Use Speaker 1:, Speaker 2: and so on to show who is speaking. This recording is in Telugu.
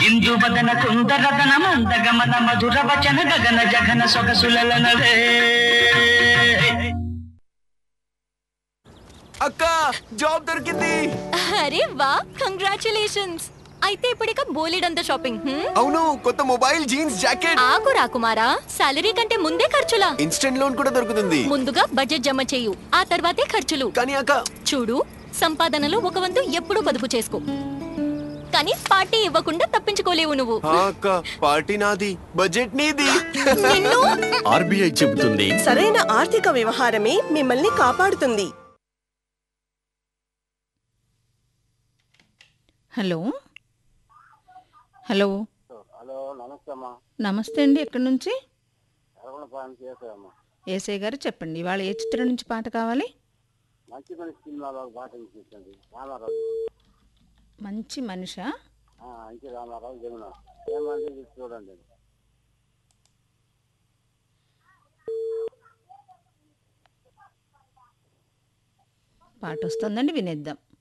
Speaker 1: ఇందు వదన కుందరదన మందగమన మధుర వచన గగన జగన సొగసులనవే
Speaker 2: అక్క జాబ్ దొరికింది
Speaker 3: అరే వా కంగ్రాచులేషన్స్ అయితే ఇప్పుడిక బోలెడంత షాపింగ్ హ్మ్?
Speaker 2: అవును కొత్త మొబైల్ జీన్స్ జాకెట్
Speaker 3: ఆగు రాకుమారా సాలరీ కంటే ముందే ఖర్చులా
Speaker 2: ఇన్స్టెంట్ లోన్ కూడా దొరుకుతుంది
Speaker 3: ముందుగా బడ్జెట్ జమ చేయు ఆ తర్వాతే ఖర్చులు
Speaker 2: కానీ అక్క
Speaker 3: చూడు సంపాదనలో ఒక వంతు ఎప్పుడూ పొదుపు చేసుకో కానీ పార్టీ ఇవ్వకుండా తప్పించుకోలేవు నువ్వు
Speaker 2: ఆ అక్క పార్టీ నాది బడ్జెట్ నీది
Speaker 3: నిన్ను
Speaker 4: ఆర్బీఐ చెబుతుంది
Speaker 5: సరైన ఆర్థిక వ్యవహారమే మిమ్మల్ని కాపాడుతుంది
Speaker 6: హలో హలో
Speaker 7: హలో నమస్తే అమ్మా
Speaker 6: నమస్తే అండి ఎక్కడి నుంచి
Speaker 7: ఎర్రగొండపాలెం చేసామమ్మా
Speaker 6: ఏసై గారు చెప్పండి ఇవాళ ఏ చిత్రం నుంచి పాట కావాలి
Speaker 7: మంచి మనిషి సినిమాలో ఒక పాట ఇచ్చేసండి రామారావు
Speaker 6: మంచి మనిషా
Speaker 7: ఆ, అంకి రామారావు జమున ఏమంటే ఇది చూడండి
Speaker 6: పాట వస్తుందండి వినేద్దాం